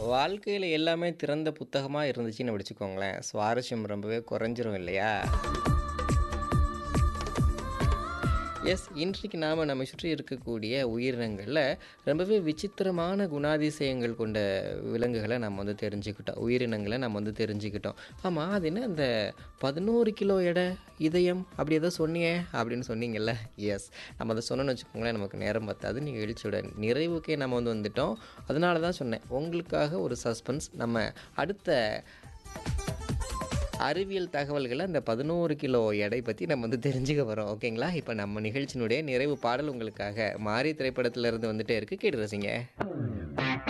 வாழ்க்கையில எல்லாமே திறந்த புத்தகமா இருந்துச்சுன்னு வச்சுக்கோங்களேன், சுவாரஸ்யம் ரொம்பவே குறைஞ்சிரும் இல்லையா? எஸ். இன்றைக்கு நாம நம்மை சுற்றி இருக்கக்கூடிய உயிரினங்கள்ல ரொம்பவே விசித்திரமான குணாதிசயங்கள் கொண்ட விலங்குகள நம்ம வந்து தெரிஞ்சுக்கிட்டோம். உயிரினங்கள நம்ம வந்து தெரிஞ்சுக்கிட்டோம். ஆமா, அது என்ன அந்த 11 கிலோ எடை, இதயம் அப்படி ஏதோ சொன்னியே அப்படின்னு சொன்னீங்கல்ல? எஸ். நம்ம அத சொன்னோம்னு வச்சுக்கோங்களேன், நமக்கு நேரம் பத்தாது. நிகழ்ச்சியோட நிறைவுக்கே நம்ம வந்து வந்துட்டோம். அதனால தான் சொன்னேன். உங்களுக்காக ஒரு சஸ்பென்ஸ். நம்ம அடுத்த அறிவியல் தகவல்கள அந்த 11 கிலோ எடை பத்தி நம்ம வந்து தெரிஞ்சுக்க போறோம். ஓகேங்களா? இப்ப நம்ம நிகழ்ச்சியினுடைய நிறைவு பாடல் உங்களுக்காக மாரி திரைப்படத்திலிருந்து வந்துட்டே இருக்கு. கேட்டு ரசிங்க.